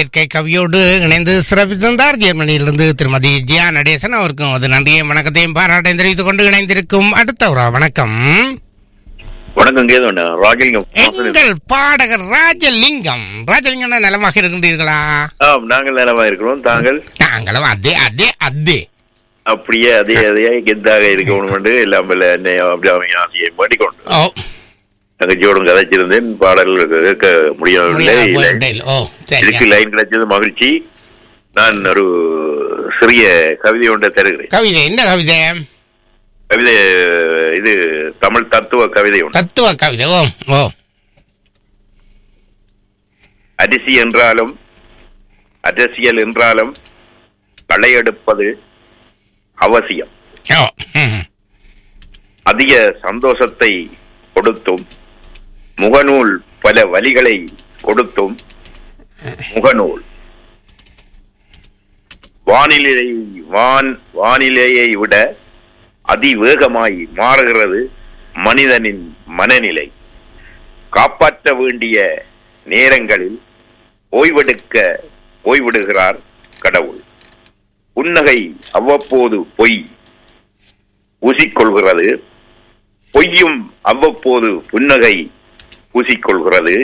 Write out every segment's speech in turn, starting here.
இயற்கை கவியோடு இணைந்து சிறப்பித்திருந்தார் ஜெர்மனியிலிருந்து திருமதி ஜியா நடேசன் அவருக்கும் அது நன்றியும் வணக்கத்தையும் பாராட்டையும் தெரிவித்துக் கொண்டு இணைந்திருக்கும் அடுத்த ஒரு வணக்கம் வணக்கம் கேது ராஜலிங்கம் எங்கள் பாடகர் ராஜலிங்கம் ராஜலிங்கம் நலமாக இருக்கின்றீர்களா ஆம் நாங்கள் நலமா இருக்கிறோம் தாங்கள் நாங்களும் அதே அதே அதே அப்படியே அதே அதே கெத்தாக இருக்கணும் என்று எல்லாம் வல்ல என்னை அப்படி ஆசையை மாட்டிக்கொண்டு ஓ தங்கச்சியோடும் கதைச்சிருந்தேன் பாடல் கேட்க முடியவில்லை முடியாது, லைன். போய்விட்டேன். ஓ சரி இதுக்கு லைன் கிடைச்சது மகிழ்ச்சி நான் ஒரு சிறிய கவிதை ஒன்றை தருகிறேன் கவிதை என்ன கவிதை கவிதை இது தமிழ் தத்துவ கவிதை ஒன்று தத்துவ கவிதை ஓ ஓ அரிசி என்றாலும் அரசியல் என்றாலும் களையெடுப்பது அவசியம் ஓ ம். அதிக சந்தோஷத்தை கொடுத்தும் முகநூல் பல வழிகளை கொடுத்தும் முகநூல் வானிலை வான் வானிலையை விட அதிவேகமாய் மாறுகிறது மனிதனின் மனநிலை காப்பாற்ற வேண்டிய நேரங்களில் ஓய்வெடுக்க ஓய்விடுகிறார் கடவுள் புன்னகை அவ்வப்போது பொய் பூசிக்கொள்கிறது பொய்யும் அவ்வப்போது புன்னகை பூசிக்கொள்கிறது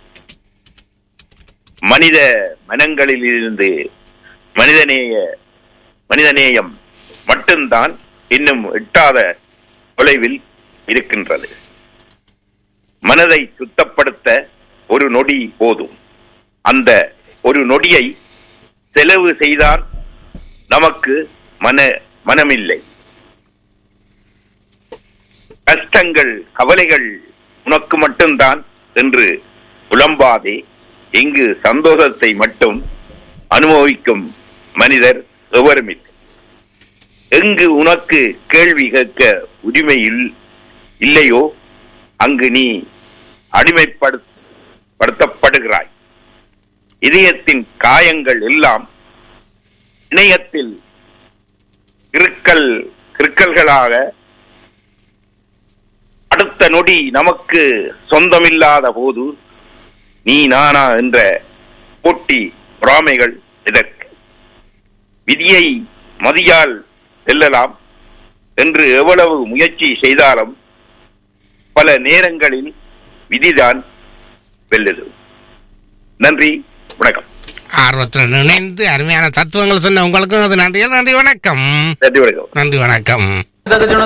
மனித மனங்களிலிருந்து மனிதநேய மனிதநேயம் மட்டும்தான் இன்னும் எட்டாத தொலைவில் இருக்கின்றது மனதை சுத்தப்படுத்த ஒரு நொடி போதும் அந்த ஒரு நொடியை செலவு செய்தால் நமக்கு மன மனமில்லை கஷ்டங்கள் கவலைகள் உனக்கு மட்டும்தான் என்று புலம்பாதே இங்கு சந்தோஷத்தை மட்டும் அனுபவிக்கும் மனிதர் எவருமில்லை எங்கு உனக்கு கேள்வி கேட்க உரிமை இல்- இல்லையோ அங்கு நீ அடிமைப்படுத்தப்படுகிறாய் இதயத்தின் காயங்கள் எல்லாம் இணையத்தில் கிறுக்கல் கிறுக்கல்களாக அடுத்த நொடி நமக்கு சொந்தமில்லாத போது நீ நானா என்ற போட்டி பொறாமைகள் இதற்கு விதியை மதியால் வெல்லலாம் என்று எவ்வளவு முயற்சி செய்தாலும் பல நேரங்களில் விதிதான் வெல்லுது நன்றி வணக்கம் ஆர்வத்துடன் இணைந்து அருமையான தத்துவங்கள் சொன்ன உங்களுக்கும் அது நன்றி நன்றி வணக்கம் நன்றி வணக்கம் நன்றி வணக்கம்